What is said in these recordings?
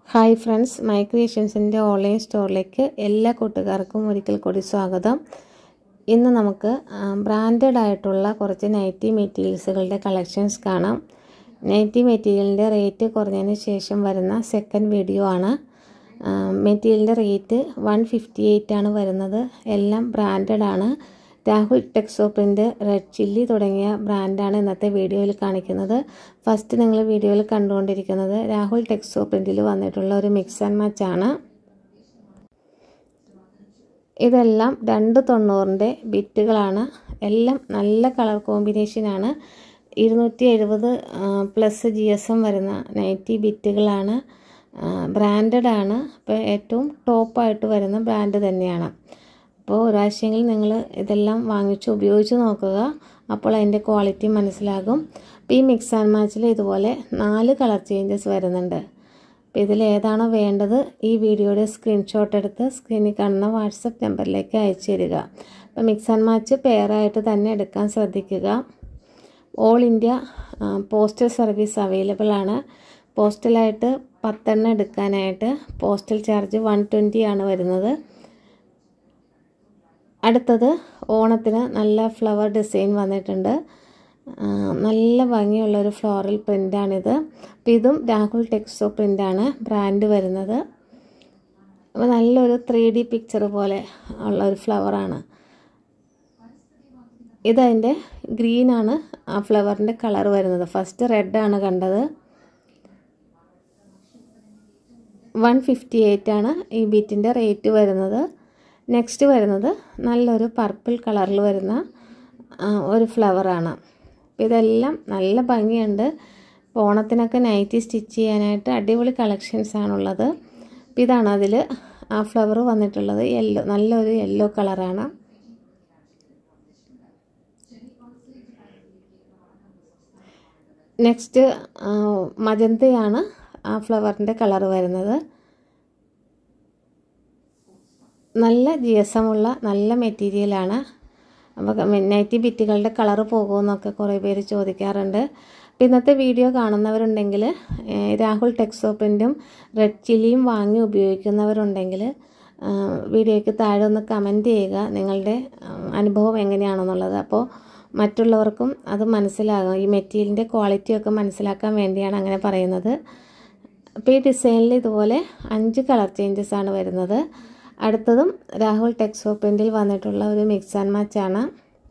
hi friends my ക്രിയേഷൻസിൻ്റെ online സ്റ്റോറിലേക്ക് എല്ലാ കൂട്ടുകാർക്കും ഒരിക്കൽ കൂടി സ്വാഗതം ഇന്ന് നമുക്ക് ബ്രാൻഡഡ് ആയിട്ടുള്ള കുറച്ച് നൈറ്റി മെറ്റീരിയൽസുകളുടെ കളക്ഷൻസ് കാണാം നൈറ്റി മെറ്റീരിയലിൻ്റെ റേറ്റ് കുറഞ്ഞതിന് ശേഷം വരുന്ന സെക്കൻഡ് വീഡിയോ ആണ് മെറ്റീരിയലിൻ്റെ റേറ്റ് വൺ ഫിഫ്റ്റി എയ്റ്റ് ആണ് വരുന്നത് എല്ലാം ബ്രാൻഡഡ് ആണ് രാഹുൽ ടെക്സോ പ്രിൻ്റ് റെഡ് ചില്ലി തുടങ്ങിയ ബ്രാൻഡാണ് ഇന്നത്തെ വീഡിയോയിൽ കാണിക്കുന്നത് ഫസ്റ്റ് നിങ്ങൾ വീഡിയോയിൽ കണ്ടുകൊണ്ടിരിക്കുന്നത് രാഹുൽ ടെക്സോ പ്രിൻറ്റിൽ വന്നിട്ടുള്ള ഒരു മിക്സ് ആൻഡ് മാച്ച് ആണ് ഇതെല്ലാം രണ്ട് തൊണ്ണൂറിൻ്റെ ബിറ്റുകളാണ് എല്ലാം നല്ല കളർ കോമ്പിനേഷനാണ് ഇരുന്നൂറ്റി എഴുപത് പ്ലസ് ജി എസ് എം വരുന്ന നൈറ്റി ബിറ്റുകളാണ് ബ്രാൻഡഡ് ആണ് അപ്പോൾ ഏറ്റവും ടോപ്പായിട്ട് വരുന്ന ബ്രാൻഡ് തന്നെയാണ് അപ്പോൾ ഒരാഴ്ചയെങ്കിൽ നിങ്ങൾ ഇതെല്ലാം വാങ്ങിച്ച് ഉപയോഗിച്ച് നോക്കുക അപ്പോൾ അതിൻ്റെ ക്വാളിറ്റി മനസ്സിലാകും അപ്പോൾ ഈ മിക്സ് ആൻഡ് മാച്ചിൽ ഇതുപോലെ നാല് കളർ ചേഞ്ചസ് വരുന്നുണ്ട് അപ്പോൾ ഇതിൽ ഏതാണോ വേണ്ടത് ഈ വീഡിയോയുടെ സ്ക്രീൻഷോട്ട് എടുത്ത് സ്ക്രീനിൽ കാണുന്ന വാട്സപ്പ് നമ്പറിലേക്ക് അയച്ചു തരിക അപ്പോൾ മിക്സ് ആൻഡ് മാച്ച് പെയറായിട്ട് തന്നെ എടുക്കാൻ ശ്രദ്ധിക്കുക all India postal service available ആണ് പോസ്റ്റലായിട്ട് പത്തെണ്ണം എടുക്കാനായിട്ട് പോസ്റ്റൽ ചാർജ് വൺ ട്വൻറ്റി ആണ് വരുന്നത് അടുത്തത് ഓണത്തിന് നല്ല ഫ്ലവർ ഡിസൈൻ വന്നിട്ടുണ്ട് നല്ല ഭംഗിയുള്ളൊരു ഫ്ലോറൽ പ്രിൻ്റാണിത് അപ്പോൾ ഇതും രാഹുൽ ടെക്സോ പ്രിൻ്റാണ് ബ്രാൻഡ് വരുന്നത് അപ്പോൾ നല്ലൊരു ത്രീ ഡി പിക്ചർ പോലെ ഉള്ള ഒരു ഫ്ലവറാണ് ഇതതിൻ്റെ ഗ്രീനാണ് ആ ഫ്ലവറിൻ്റെ കളർ വരുന്നത് ഫസ്റ്റ് റെഡാണ് കണ്ടത് വൺ ഫിഫ്റ്റി എയ്റ്റ് ആണ് ഈ ബീറ്റിൻ്റെ റേറ്റ് വരുന്നത് നെക്സ്റ്റ് വരുന്നത് നല്ലൊരു പർപ്പിൾ കളറിൽ വരുന്ന ഒരു ഫ്ലവറാണ് അപ്പോൾ ഇതെല്ലാം നല്ല ഭംഗിയുണ്ട് ഓണത്തിനൊക്കെ നൈറ്റി സ്റ്റിച്ച് ചെയ്യാനായിട്ട് അടിപൊളി കളക്ഷൻസ് ആണുള്ളത് അപ്പോൾ ഇതാണ് അതിൽ ആ ഫ്ലവർ വന്നിട്ടുള്ളത് യെല്ലോ നല്ലൊരു യെല്ലോ കളറാണ് നെക്സ്റ്റ് മജന്തയാണ് ആ ഫ്ലവറിൻ്റെ കളർ വരുന്നത് നല്ല ജി എസ് എം ഉള്ള നല്ല മെറ്റീരിയലാണ് അപ്പോൾ നൈറ്റി ബിറ്റുകളുടെ കളറ് പോകുമെന്നൊക്കെ കുറേ പേര് ചോദിക്കാറുണ്ട് അപ്പോൾ ഇന്നത്തെ വീഡിയോ കാണുന്നവരുണ്ടെങ്കിൽ രാഹുൽ ടെക്സോപ്പിൻ്റും റെഡ് ചില്ലിയും വാങ്ങി ഉപയോഗിക്കുന്നവരുണ്ടെങ്കിൽ വീഡിയോയ്ക്ക് താഴെ ഒന്ന് കമൻറ്റ് ചെയ്യുക നിങ്ങളുടെ അനുഭവം എങ്ങനെയാണെന്നുള്ളത് അപ്പോൾ മറ്റുള്ളവർക്കും അത് മനസ്സിലാകും ഈ മെറ്റീരിയലിൻ്റെ ക്വാളിറ്റിയൊക്കെ മനസ്സിലാക്കാൻ വേണ്ടിയാണ് അങ്ങനെ പറയുന്നത് അപ്പോൾ ഈ ഡിസൈനിൽ ഇതുപോലെ അഞ്ച് കളർ ചേഞ്ചസ് ആണ് വരുന്നത് അടുത്തതും രാഹുൽ ടെക്സോ പ്രിൻറ്റിൽ വന്നിട്ടുള്ള ഒരു മിക്സ് ആൻഡ് മാച്ച് ആണ്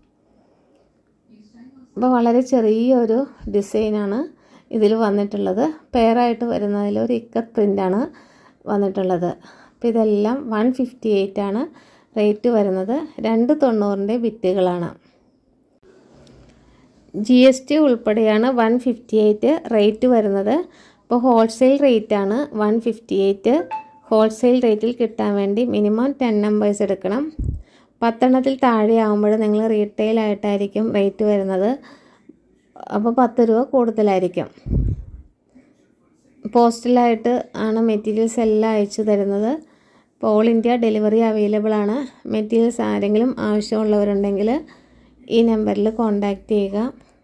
അപ്പോൾ വളരെ ചെറിയൊരു ഡിസൈനാണ് ഇതിൽ വന്നിട്ടുള്ളത് പെയറായിട്ട് വരുന്നതിൽ ഒരു ഇക്കത്ത് പ്രിൻ്റാണ് വന്നിട്ടുള്ളത് അപ്പോൾ ഇതെല്ലാം വൺ ഫിഫ്റ്റി എയ്റ്റ് ആണ് റേറ്റ് വരുന്നത് രണ്ട് തൊണ്ണൂറിൻ്റെ ബിറ്റുകളാണ് ജി എസ് ടി ഉൾപ്പെടെയാണ് വൺ ഫിഫ്റ്റി എയ്റ്റ് റേറ്റ് വരുന്നത് അപ്പോൾ ഹോൾസെയിൽ റേറ്റാണ് വൺ ഫിഫ്റ്റി എയ്റ്റ് ഹോൾസെയിൽ റേറ്റിൽ കിട്ടാൻ വേണ്ടി മിനിമം ടെൻ നമ്പേഴ്സ് എടുക്കണം പത്തെണ്ണത്തിൽ താഴെ ആകുമ്പോൾ നിങ്ങൾ റീറ്റെയിൽ ആയിട്ടായിരിക്കും റേറ്റ് വരുന്നത് അപ്പോൾ പത്ത് രൂപ കൂടുതലായിരിക്കും പോസ്റ്റലായിട്ട് ആണ് മെറ്റീരിയൽസ് എല്ലാം അയച്ചു തരുന്നത് ഇപ്പോൾ ഓൾ ഇന്ത്യ ഡെലിവറി അവൈലബിൾ ആണ് മെറ്റീരിയൽസ് ആരെങ്കിലും ആവശ്യമുള്ളവരുണ്ടെങ്കിൽ ഈ നമ്പറിൽ കോൺടാക്റ്റ് ചെയ്യുക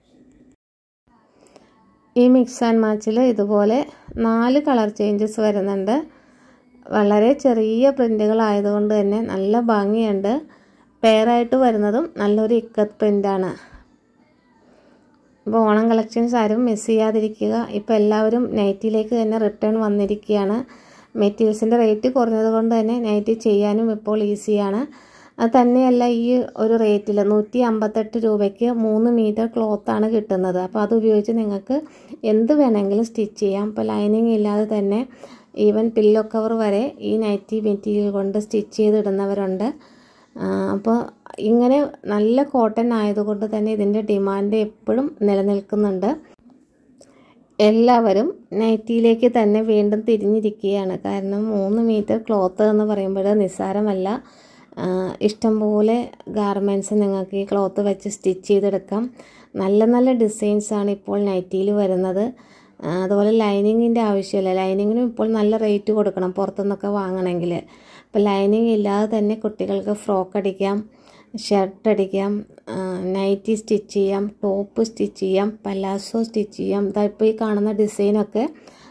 ഈ മിക്സ് ആൻഡ് മാച്ചിൽ ഇതുപോലെ നാല് കളർ ചേഞ്ചസ് വരുന്നുണ്ട് വളരെ ചെറിയ പ്രിൻ്റുകളായതുകൊണ്ട് തന്നെ നല്ല ഭംഗിയുണ്ട് പെയറായിട്ട് വരുന്നതും നല്ലൊരു ഇക്കത്ത് പ്രിൻ്റാണ് ഇപ്പോൾ ഓണം കളക്ഷൻസ് ആരും മിസ് ചെയ്യാതിരിക്കുക ഇപ്പോൾ എല്ലാവരും നൈറ്റിയിലേക്ക് തന്നെ റിട്ടേൺ വന്നിരിക്കുകയാണ് മെറ്റീരിയൽസിൻ്റെ റേറ്റ് കുറഞ്ഞത് കൊണ്ട് തന്നെ നൈറ്റി ചെയ്യാനും ഇപ്പോൾ ഈസിയാണ് അത് തന്നെയല്ല ഈ ഒരു റേറ്റിൽ നൂറ്റി അമ്പത്തെട്ട് രൂപയ്ക്ക് മൂന്ന് മീറ്റർ ക്ലോത്താണ് കിട്ടുന്നത് അപ്പോൾ അത് ഉപയോഗിച്ച് നിങ്ങൾക്ക് എന്ത് വേണമെങ്കിലും സ്റ്റിച്ച് ചെയ്യാം ഇപ്പോൾ ലൈനിങ് ഇല്ലാതെ തന്നെ ഈവൻ പില്ലോ കവർ വരെ ഈ നൈറ്റി മെറ്റീരിയൽ കൊണ്ട് സ്റ്റിച്ച് ചെയ്തിടുന്നവരുണ്ട് അപ്പോൾ ഇങ്ങനെ നല്ല കോട്ടൺ ആയതുകൊണ്ട് തന്നെ ഇതിൻ്റെ ഡിമാൻഡ് എപ്പോഴും നിലനിൽക്കുന്നുണ്ട് എല്ലാവരും നൈറ്റിയിലേക്ക് തന്നെ വീണ്ടും തിരിഞ്ഞിരിക്കുകയാണ് കാരണം മൂന്ന് മീറ്റർ ക്ലോത്ത് എന്ന് പറയുമ്പോൾ നിസ്സാരമല്ല ഇഷ്ടംപോലെ ഗാർമെൻറ്റ്സ് നിങ്ങൾക്ക് ഈ ക്ലോത്ത് വെച്ച് സ്റ്റിച്ച് ചെയ്തെടുക്കാം നല്ല നല്ല ഡിസൈൻസാണ് ഇപ്പോൾ നൈറ്റിയിൽ വരുന്നത് അതുപോലെ ലൈനിങ്ങിൻ്റെ ആവശ്യമില്ല ലൈനിങ്ങിനും ഇപ്പോൾ നല്ല റേറ്റ് കൊടുക്കണം പുറത്തുനിന്നൊക്കെ വാങ്ങണമെങ്കിൽ അപ്പോൾ ലൈനിങ് ഇല്ലാതെ തന്നെ കുട്ടികൾക്ക് ഫ്രോക്ക് അടിക്കാം ഷർട്ട് അടിക്കാം നൈറ്റി സ്റ്റിച്ച് ചെയ്യാം ടോപ്പ് സ്റ്റിച്ച് ചെയ്യാം പലാസോ സ്റ്റിച്ച് ചെയ്യാം ഇതാ ഇപ്പോൾ ഈ കാണുന്ന ഡിസൈനൊക്കെ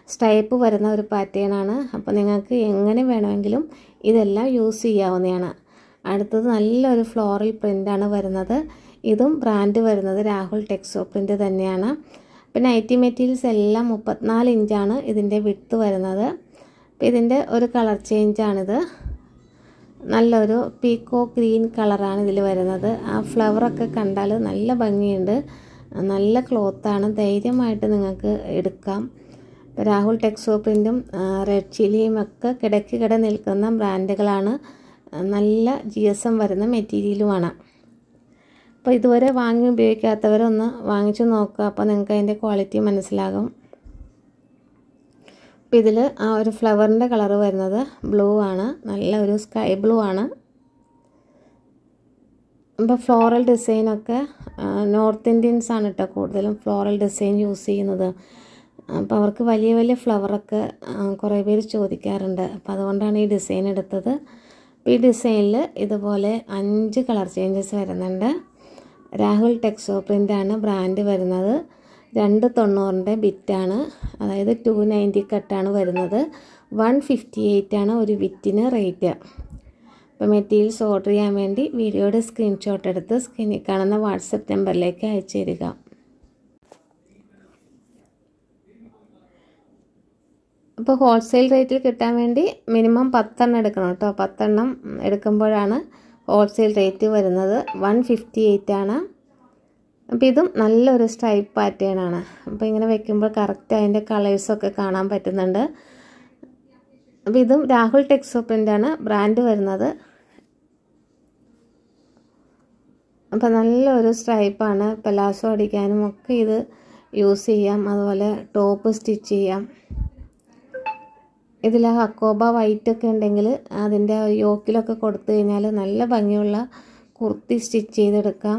സ്ട്രൈപ്പ് വരുന്ന ഒരു പാറ്റേൺ ആണ് അപ്പോൾ നിങ്ങൾക്ക് എങ്ങനെ വേണമെങ്കിലും ഇതെല്ലാം യൂസ് ചെയ്യാവുന്നതാണ് അടുത്തത് നല്ലൊരു ഫ്ലോറൽ പ്രിൻ്റാണ് വരുന്നത് ഇതും ബ്രാൻഡ് വരുന്നത് രാഹുൽ ടെക്സോ പ്രിൻ്റ് തന്നെയാണ് പിന്നെ നൈറ്റി മെറ്റീരിയൽസ് എല്ലാം മുപ്പത്തിനാല് ഇഞ്ചാണ് ഇതിൻ്റെ വിട്ട് വരുന്നത് അപ്പോൾ ഇതിൻ്റെ ഒരു കളർ ചേഞ്ചാണിത് നല്ലൊരു പീക്കോ ഗ്രീൻ കളറാണ് ഇതിൽ വരുന്നത് ആ ഫ്ലവറൊക്കെ കണ്ടാൽ നല്ല ഭംഗിയുണ്ട് നല്ല ക്ലോത്താണ് ധൈര്യമായിട്ട് നിങ്ങൾക്ക് എടുക്കാം രാഹുൽ ടെക്സോ പ്രിൻറ്റും റെഡ് ചില്ലിയും ഒക്കെ കിടക്കി കിട നിൽക്കുന്ന ബ്രാൻഡുകളാണ് നല്ല ജി എസ് എം വരുന്ന മെറ്റീരിയലുമാണ് അപ്പോൾ ഇതുവരെ വാങ്ങി ഉപയോഗിക്കാത്തവരൊന്ന് വാങ്ങിച്ചു നോക്കുക അപ്പോൾ നിങ്ങൾക്ക് അതിൻ്റെ ക്വാളിറ്റി മനസ്സിലാകും അപ്പോൾ ഇതിൽ ആ ഒരു ഫ്ലവറിൻ്റെ കളർ വരുന്നത് ബ്ലൂ ആണ് നല്ല ഒരു സ്കൈ ബ്ലൂ ആണ് ഇപ്പോൾ ഫ്ലോറൽ ഡിസൈനൊക്കെ നോർത്ത് ഇന്ത്യൻസ് ആണ് കേട്ടോ കൂടുതലും ഫ്ലോറൽ ഡിസൈൻ യൂസ് ചെയ്യുന്നത് അപ്പോൾ അവർക്ക് വലിയ വലിയ ഫ്ലവറൊക്കെ കുറേ പേര് ചോദിക്കാറുണ്ട് അപ്പോൾ അതുകൊണ്ടാണ് ഈ ഡിസൈൻ എടുത്തത് അപ്പോൾ ഈ ഡിസൈനിൽ ഇതുപോലെ അഞ്ച് കളർ ചേഞ്ചസ് വരുന്നുണ്ട് രാഹുൽ ടെക്സോ പ്രിൻ്റാണ് ബ്രാൻഡ് വരുന്നത് രണ്ട് തൊണ്ണൂറിൻ്റെ ബിറ്റാണ് അതായത് ടു നയൻറ്റി കട്ടാണ് വരുന്നത് വൺ ഫിഫ്റ്റി എയ്റ്റ് ആണ് ഒരു ബിറ്റിന് റേറ്റ് അപ്പോൾ മെറ്റീരിയൽസ് ഓർഡർ ചെയ്യാൻ വേണ്ടി വീഡിയോയുടെ സ്ക്രീൻഷോട്ട് എടുത്ത് സ്ക്രീനിൽ കാണുന്ന വാട്സപ്പ് നമ്പറിലേക്ക് അയച്ചു തരിക അപ്പോൾ ഹോൾസെയിൽ റേറ്റിൽ കിട്ടാൻ വേണ്ടി മിനിമം പത്തെണ്ണം എടുക്കണം കേട്ടോ പത്തെണ്ണം എടുക്കുമ്പോഴാണ് ഹോൾസെയിൽ റേറ്റ് വരുന്നത് വൺ ഫിഫ്റ്റി എയ്റ്റ് ആണ് അപ്പോൾ ഇതും നല്ലൊരു സ്ട്രൈപ്പ് പാറ്റേൺ ആണ് അപ്പോൾ ഇങ്ങനെ വെക്കുമ്പോൾ കറക്റ്റ് അതിൻ്റെ കളേഴ്സൊക്കെ കാണാൻ പറ്റുന്നുണ്ട് അപ്പോൾ ഇതും രാഹുൽ ടെക്സോ പ്രിൻ്റാണ് ബ്രാൻഡ് വരുന്നത് അപ്പോൾ നല്ലൊരു സ്ട്രൈപ്പാണ് പെലാസോ അടിക്കാനും ഒക്കെ ഇത് യൂസ് ചെയ്യാം അതുപോലെ ടോപ്പ് സ്റ്റിച്ച് ചെയ്യാം ഇതിൽ ഹക്കോബ വൈറ്റ് ഒക്കെ ഉണ്ടെങ്കിൽ അതിൻ്റെ യോക്കിലൊക്കെ കൊടുത്തു കഴിഞ്ഞാൽ നല്ല ഭംഗിയുള്ള കുർത്തി സ്റ്റിച്ച് ചെയ്തെടുക്കാം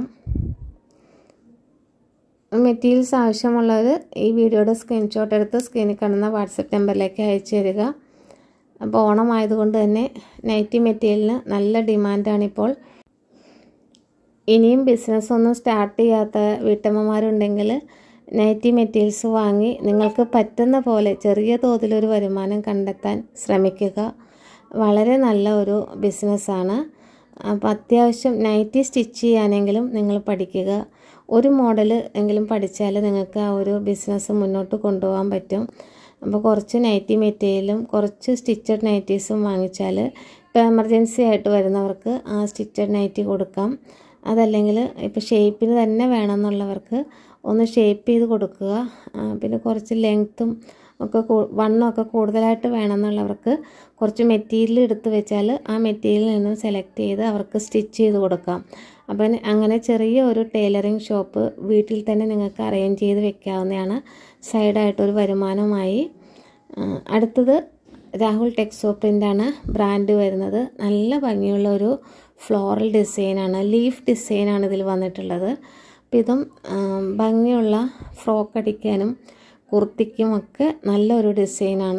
മെറ്റീരിയൽസ് ആവശ്യമുള്ളവർ ഈ വീഡിയോയുടെ സ്ക്രീൻഷോട്ട് എടുത്ത് സ്ക്രീനിൽ കാണുന്ന വാട്സപ്പ് നമ്പറിലേക്ക് അയച്ചു തരിക അപ്പോൾ ഓണം ആയതുകൊണ്ട് തന്നെ നൈറ്റി മെറ്റീരിയലിന് നല്ല ഡിമാൻഡാണിപ്പോൾ ഇനിയും ബിസിനസ് ഒന്നും സ്റ്റാർട്ട് ചെയ്യാത്ത വീട്ടമ്മമാരുണ്ടെങ്കിൽ നൈറ്റി മെറ്റീരിയൽസ് വാങ്ങി നിങ്ങൾക്ക് പറ്റുന്ന പോലെ ചെറിയ തോതിലൊരു വരുമാനം കണ്ടെത്താൻ ശ്രമിക്കുക വളരെ നല്ല ഒരു ബിസിനസ്സാണ് അപ്പോൾ അത്യാവശ്യം നൈറ്റി സ്റ്റിച്ച് ചെയ്യാനെങ്കിലും നിങ്ങൾ പഠിക്കുക ഒരു മോഡൽ എങ്കിലും പഠിച്ചാൽ നിങ്ങൾക്ക് ആ ഒരു ബിസിനസ് മുന്നോട്ട് കൊണ്ടുപോകാൻ പറ്റും അപ്പോൾ കുറച്ച് നൈറ്റി മെറ്റീരിയലും കുറച്ച് സ്റ്റിച്ചഡ് നൈറ്റീസും വാങ്ങിച്ചാൽ ഇപ്പോൾ എമർജൻസി ആയിട്ട് വരുന്നവർക്ക് ആ സ്റ്റിച്ചഡ് നൈറ്റി കൊടുക്കാം അതല്ലെങ്കിൽ ഇപ്പോൾ ഷേപ്പിന് തന്നെ വേണമെന്നുള്ളവർക്ക് ഒന്ന് ഷേപ്പ് ചെയ്ത് കൊടുക്കുക പിന്നെ കുറച്ച് ലെങ്ത്തും ഒക്കെ വണ്ണമൊക്കെ കൂടുതലായിട്ട് വേണമെന്നുള്ളവർക്ക് കുറച്ച് മെറ്റീരിയൽ എടുത്ത് വെച്ചാൽ ആ മെറ്റീരിയലിൽ നിന്നും സെലക്ട് ചെയ്ത് അവർക്ക് സ്റ്റിച്ച് ചെയ്ത് കൊടുക്കാം അപ്പം അങ്ങനെ ചെറിയ ഒരു ടൈലറിങ് ഷോപ്പ് വീട്ടിൽ തന്നെ നിങ്ങൾക്ക് അറേഞ്ച് ചെയ്ത് വെക്കാവുന്നതാണ് സൈഡായിട്ടൊരു വരുമാനമായി അടുത്തത് രാഹുൽ ടെക്സോ പ്രിൻ്റാണ് ബ്രാൻഡ് വരുന്നത് നല്ല ഭംഗിയുള്ള ഒരു ഫ്ലോറൽ ഡിസൈനാണ് ലീഫ് ഡിസൈനാണ് ഇതിൽ വന്നിട്ടുള്ളത് അപ്പം ഇതും ഭംഗിയുള്ള ഫ്രോക്ക് അടിക്കാനും കുർത്തിക്കും ഒക്കെ നല്ലൊരു ഡിസൈനാണ്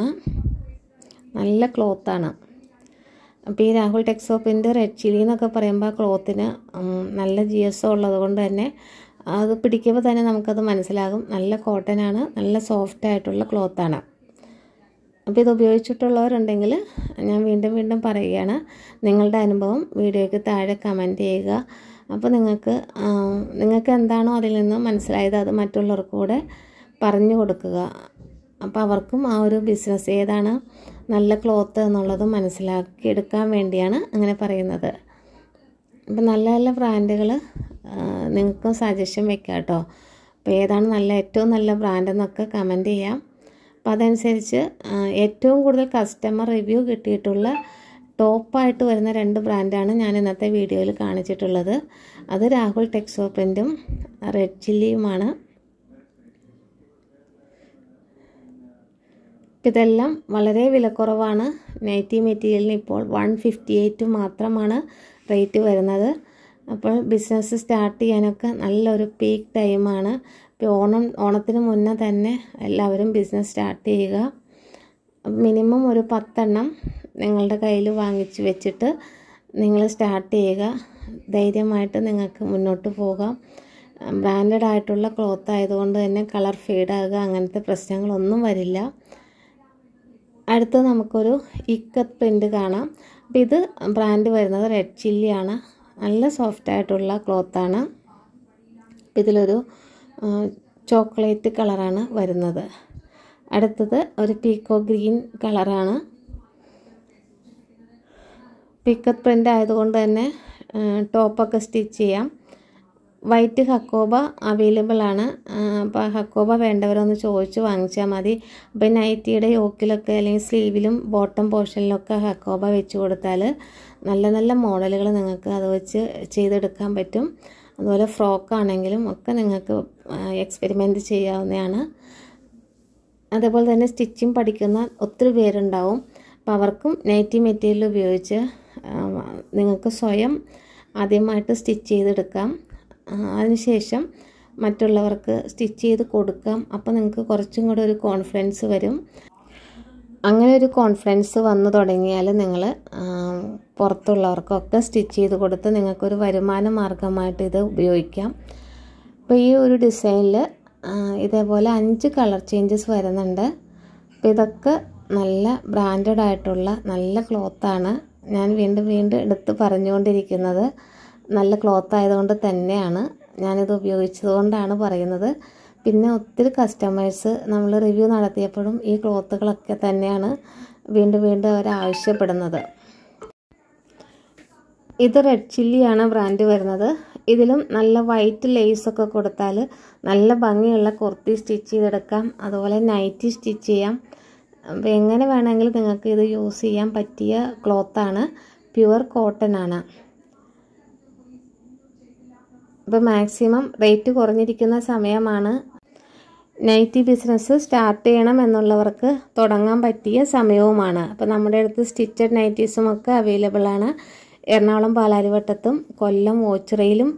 നല്ല ക്ലോത്താണ് അപ്പോൾ ഈ രാഹുൽ ടെക്സോപ്പിൻ്റെ റെഡ് ചില്ലി എന്നൊക്കെ പറയുമ്പോൾ ക്ലോത്തിന് നല്ല ജി എസ് ഒ ഉള്ളത് കൊണ്ട് തന്നെ അത് പിടിക്കുമ്പോൾ തന്നെ നമുക്കത് മനസ്സിലാകും നല്ല കോട്ടനാണ് നല്ല സോഫ്റ്റ് ആയിട്ടുള്ള ക്ലോത്താണ് അപ്പോൾ ഇത് ഉപയോഗിച്ചിട്ടുള്ളവരുണ്ടെങ്കിൽ ഞാൻ വീണ്ടും വീണ്ടും പറയുകയാണ് നിങ്ങളുടെ അനുഭവം വീഡിയോയ്ക്ക് താഴെ കമൻറ്റ് ചെയ്യുക അപ്പോൾ നിങ്ങൾക്ക് നിങ്ങൾക്ക് എന്താണോ അതിൽ നിന്ന് മനസ്സിലായത് അത് മറ്റുള്ളവർക്ക് കൂടെ പറഞ്ഞു കൊടുക്കുക അപ്പോൾ അവർക്കും ആ ഒരു ബിസിനസ് ഏതാണ് നല്ല ക്ലോത്ത് എന്നുള്ളത് മനസ്സിലാക്കി എടുക്കാൻ വേണ്ടിയാണ് അങ്ങനെ പറയുന്നത് അപ്പം നല്ല നല്ല ബ്രാൻഡുകൾ നിങ്ങൾക്കും സജഷൻ വെക്കാം കേട്ടോ അപ്പോൾ ഏതാണ് നല്ല ഏറ്റവും നല്ല ബ്രാൻഡ് എന്നൊക്കെ കമൻറ്റ് ചെയ്യാം അപ്പോൾ അതനുസരിച്ച് ഏറ്റവും കൂടുതൽ കസ്റ്റമർ റിവ്യൂ കിട്ടിയിട്ടുള്ള ടോപ്പായിട്ട് വരുന്ന രണ്ട് ബ്രാൻഡാണ് ഞാൻ ഇന്നത്തെ വീഡിയോയിൽ കാണിച്ചിട്ടുള്ളത് അത് രാഹുൽ ടെക്സോ പ്രിൻറ്റും റെഡ് ചില്ലിയുമാണ് ഇതെല്ലാം വളരെ വിലക്കുറവാണ് നൈറ്റി മെറ്റീരിയലിന് ഇപ്പോൾ വൺ ഫിഫ്റ്റി എയ്റ്റ് മാത്രമാണ് റേറ്റ് വരുന്നത് അപ്പോൾ ബിസിനസ് സ്റ്റാർട്ട് ചെയ്യാനൊക്കെ നല്ലൊരു പീക്ക് ടൈമാണ് ഇപ്പോൾ ഓണം ഓണത്തിന് മുന്നേ തന്നെ എല്ലാവരും ബിസിനസ് സ്റ്റാർട്ട് ചെയ്യുക മിനിമം ഒരു പത്തെണ്ണം നിങ്ങളുടെ കയ്യിൽ വാങ്ങിച്ച് വെച്ചിട്ട് നിങ്ങൾ സ്റ്റാർട്ട് ചെയ്യുക ധൈര്യമായിട്ട് നിങ്ങൾക്ക് മുന്നോട്ട് പോകാം ബ്രാൻഡഡ് ആയിട്ടുള്ള ക്ലോത്ത് ആയതുകൊണ്ട് തന്നെ കളർ ഫെയ്ഡാകുക അങ്ങനത്തെ പ്രശ്നങ്ങളൊന്നും വരില്ല അടുത്ത് നമുക്കൊരു ഇക്കത്ത് പ്രിൻ്റ് കാണാം അപ്പോൾ ഇത് ബ്രാൻഡ് വരുന്നത് റെഡ് ചില്ലിയാണ് നല്ല സോഫ്റ്റ് ആയിട്ടുള്ള ക്ലോത്താണ് ഇതിലൊരു ചോക്ലേറ്റ് കളറാണ് വരുന്നത് അടുത്തത് ഒരു പീക്കോ ഗ്രീൻ കളറാണ് പിക്കത്ത് പ്രിൻ്റ് ആയതുകൊണ്ട് തന്നെ ടോപ്പൊക്കെ സ്റ്റിച്ച് ചെയ്യാം വൈറ്റ് ഹക്കോബ അവൈലബിൾ ആണ് അപ്പോൾ ഹക്കോബ വേണ്ടവരൊന്ന് ചോദിച്ച് വാങ്ങിച്ചാൽ മതി അപ്പോൾ നൈറ്റിയുടെ യോക്കിലൊക്കെ അല്ലെങ്കിൽ സ്ലീവിലും ബോട്ടം പോർഷനിലൊക്കെ ഹക്കോബ വെച്ച് കൊടുത്താൽ നല്ല നല്ല മോഡലുകൾ നിങ്ങൾക്ക് അത് വെച്ച് ചെയ്തെടുക്കാൻ പറ്റും അതുപോലെ ഫ്രോക്ക് ആണെങ്കിലും ഒക്കെ നിങ്ങൾക്ക് എക്സ്പെരിമെൻറ്റ് ചെയ്യാവുന്നതാണ് അതേപോലെ തന്നെ സ്റ്റിച്ചിങ് പഠിക്കുന്ന ഒത്തിരി പേരുണ്ടാവും അപ്പോൾ അവർക്കും നൈറ്റി മെറ്റീരിയൽ ഉപയോഗിച്ച് നിങ്ങൾക്ക് സ്വയം ആദ്യമായിട്ട് സ്റ്റിച്ച് ചെയ്തെടുക്കാം അതിനുശേഷം മറ്റുള്ളവർക്ക് സ്റ്റിച്ച് ചെയ്ത് കൊടുക്കാം അപ്പോൾ നിങ്ങൾക്ക് കുറച്ചും കൂടെ ഒരു കോൺഫിഡൻസ് വരും അങ്ങനെ ഒരു കോൺഫിഡൻസ് വന്നു തുടങ്ങിയാൽ നിങ്ങൾ പുറത്തുള്ളവർക്കൊക്കെ സ്റ്റിച്ച് ചെയ്ത് കൊടുത്ത് നിങ്ങൾക്കൊരു വരുമാന മാർഗമായിട്ട് ഇത് ഉപയോഗിക്കാം അപ്പോൾ ഈ ഒരു ഡിസൈനിൽ ഇതേപോലെ അഞ്ച് കളർ ചേഞ്ചസ് വരുന്നുണ്ട് അപ്പോൾ ഇതൊക്കെ നല്ല ബ്രാൻഡഡ് ആയിട്ടുള്ള നല്ല ക്ലോത്താണ് ഞാൻ വീണ്ടും വീണ്ടും എടുത്ത് പറഞ്ഞുകൊണ്ടിരിക്കുന്നത് നല്ല ക്ലോത്ത് ആയതുകൊണ്ട് തന്നെയാണ് ഞാനിത് ഉപയോഗിച്ചത് കൊണ്ടാണ് പറയുന്നത് പിന്നെ ഒത്തിരി കസ്റ്റമേഴ്സ് നമ്മൾ റിവ്യൂ നടത്തിയപ്പോഴും ഈ ക്ലോത്തുകളൊക്കെ തന്നെയാണ് വീണ്ടും വീണ്ടും അവർ ആവശ്യപ്പെടുന്നത് ഇത് റെഡ് ചില്ലിയാണ് ബ്രാൻഡ് വരുന്നത് ഇതിലും നല്ല വൈറ്റ് ലേസൊക്കെ കൊടുത്താൽ നല്ല ഭംഗിയുള്ള കുർത്തി സ്റ്റിച്ച് ചെയ്തെടുക്കാം അതുപോലെ നൈറ്റി സ്റ്റിച്ച് ചെയ്യാം അപ്പോൾ എങ്ങനെ വേണമെങ്കിലും നിങ്ങൾക്ക് ഇത് യൂസ് ചെയ്യാൻ പറ്റിയ ക്ലോത്താണ് പ്യുവർ കോട്ടൺ ആണ് ഇപ്പോൾ മാക്സിമം റേറ്റ് കുറഞ്ഞിരിക്കുന്ന സമയമാണ് നൈറ്റി ബിസിനസ് സ്റ്റാർട്ട് ചെയ്യണം എന്നുള്ളവർക്ക് തുടങ്ങാൻ പറ്റിയ സമയവുമാണ് അപ്പോൾ നമ്മുടെ അടുത്ത് സ്റ്റിച്ചഡ് നൈറ്റീസും ഒക്കെ അവൈലബിൾ ആണ് എറണാകുളം പാലാരിവട്ടത്തും കൊല്ലം ഓച്ചിറയിലും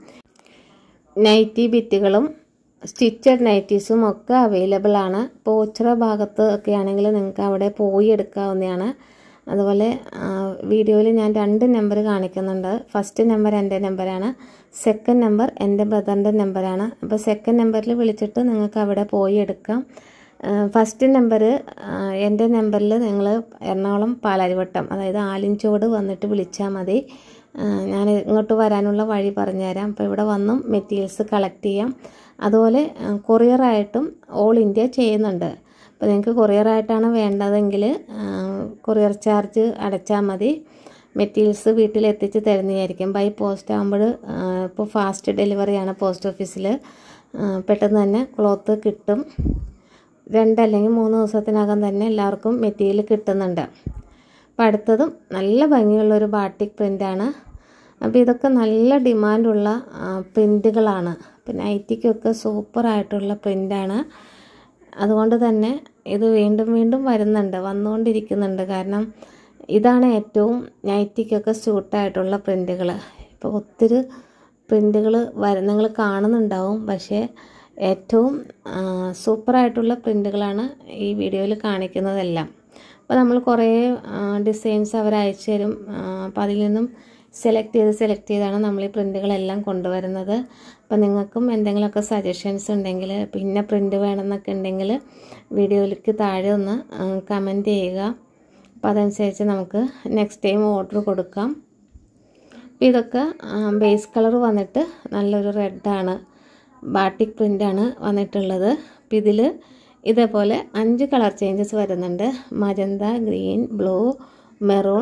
നൈറ്റി ബിറ്റുകളും സ്റ്റിച്ചഡ് നൈറ്റീസും ഒക്കെ അവൈലബിൾ ആണ് ഇപ്പോൾ ഓച്ചിറ ഭാഗത്ത് ഒക്കെ ആണെങ്കിൽ നിങ്ങൾക്ക് അവിടെ പോയി എടുക്കാവുന്നതാണ് അതുപോലെ വീഡിയോയിൽ ഞാൻ രണ്ട് നമ്പർ കാണിക്കുന്നുണ്ട് ഫസ്റ്റ് നമ്പർ എൻ്റെ നമ്പറാണ് സെക്കൻഡ് നമ്പർ എൻ്റെ ബ്രദറിൻ്റെ നമ്പറാണ് അപ്പോൾ സെക്കൻഡ് നമ്പറിൽ വിളിച്ചിട്ട് നിങ്ങൾക്ക് അവിടെ പോയി എടുക്കാം ഫസ്റ്റ് നമ്പർ എൻ്റെ നമ്പറിൽ നിങ്ങൾ എറണാകുളം പാലാരിവട്ടം അതായത് ആലിഞ്ചോട് വന്നിട്ട് വിളിച്ചാൽ മതി ഞാൻ ഇങ്ങോട്ട് വരാനുള്ള വഴി പറഞ്ഞുതരാം അപ്പോൾ ഇവിടെ വന്നും മെറ്റീരിയൽസ് കളക്ട് ചെയ്യാം അതുപോലെ കൊറിയറായിട്ടും ഓൾ ഇന്ത്യ ചെയ്യുന്നുണ്ട് അപ്പോൾ നിങ്ങൾക്ക് കൊറിയറായിട്ടാണ് വേണ്ടതെങ്കിൽ കൊറിയർ ചാർജ് അടച്ചാൽ മതി മെറ്റീരിയൽസ് വീട്ടിൽ എത്തിച്ച് തരുന്നതായിരിക്കും ബൈ പോസ്റ്റ് ആകുമ്പോൾ ഇപ്പോൾ ഫാസ്റ്റ് ഡെലിവറിയാണ് പോസ്റ്റ് ഓഫീസിൽ പെട്ടെന്ന് തന്നെ ക്ലോത്ത് കിട്ടും രണ്ടല്ലെങ്കിൽ മൂന്ന് ദിവസത്തിനകം തന്നെ എല്ലാവർക്കും മെറ്റീരിയൽ കിട്ടുന്നുണ്ട് അപ്പോൾ അടുത്തതും നല്ല ഭംഗിയുള്ളൊരു ബാട്ടിക് പ്രിൻ്റാണ് അപ്പോൾ ഇതൊക്കെ നല്ല ഡിമാൻഡുള്ള പ്രിൻറ്റുകളാണ് പിന്നെ ഐറ്റിക്കൊക്കെ സൂപ്പറായിട്ടുള്ള പ്രിൻ്റാണ് അതുകൊണ്ട് തന്നെ ഇത് വീണ്ടും വീണ്ടും വരുന്നുണ്ട് വന്നുകൊണ്ടിരിക്കുന്നുണ്ട് കാരണം ഇതാണ് ഏറ്റവും നൈറ്റിക്കൊക്കെ സ്യൂട്ടായിട്ടുള്ള പ്രിൻ്റുകൾ ഇപ്പോൾ ഒത്തിരി പ്രിൻ്റുകൾ വര നിങ്ങൾ കാണുന്നുണ്ടാവും പക്ഷേ ഏറ്റവും സൂപ്പറായിട്ടുള്ള പ്രിൻ്റുകളാണ് ഈ വീഡിയോയിൽ കാണിക്കുന്നതെല്ലാം അപ്പോൾ നമ്മൾ കുറേ ഡിസൈൻസ് അവർ അയച്ചു തരും അപ്പോൾ അതിൽ നിന്നും സെലക്ട് ചെയ്ത് സെലക്ട് ചെയ്താണ് നമ്മൾ ഈ പ്രിൻ്റുകളെല്ലാം കൊണ്ടുവരുന്നത് അപ്പോൾ നിങ്ങൾക്കും എന്തെങ്കിലുമൊക്കെ സജഷൻസ് ഉണ്ടെങ്കിൽ പിന്നെ പ്രിൻ്റ് വേണമെന്നൊക്കെ ഉണ്ടെങ്കിൽ വീഡിയോയിലേക്ക് താഴെ ഒന്ന് കമൻറ്റ് ചെയ്യുക അപ്പോൾ അതനുസരിച്ച് നമുക്ക് നെക്സ്റ്റ് ടൈം ഓർഡർ കൊടുക്കാം അപ്പോൾ ഇതൊക്കെ ബേസ് കളർ വന്നിട്ട് നല്ലൊരു റെഡാണ് ബാട്ടിക് പ്രിൻ്റാണ് വന്നിട്ടുള്ളത് അപ്പോൾ ഇതിൽ ഇതേപോലെ അഞ്ച് കളർ ചേഞ്ചസ് വരുന്നുണ്ട് magenta green blue maroon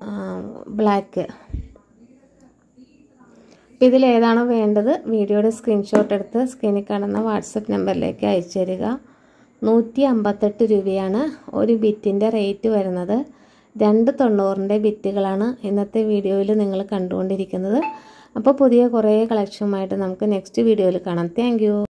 black ഇതിൽ ഏതാണോ വേണ്ടത് വീഡിയോയുടെ സ്ക്രീൻഷോട്ട് എടുത്ത് സ്ക്രീനിൽ കാണുന്ന വാട്സപ്പ് നമ്പറിലേക്ക് അയച്ചു തരിക നൂറ്റി അമ്പത്തെട്ട് രൂപയാണ് ഒരു ബിറ്റിൻ്റെ റേറ്റ് വരുന്നത് രണ്ട് തൊണ്ണൂറിൻ്റെ ബിറ്റുകളാണ് ഇന്നത്തെ വീഡിയോയിൽ നിങ്ങൾ കണ്ടുകൊണ്ടിരിക്കുന്നത് അപ്പോൾ പുതിയ കുറേ കളക്ഷനുമായിട്ട് നമുക്ക് നെക്സ്റ്റ് വീഡിയോയിൽ കാണാം താങ്ക്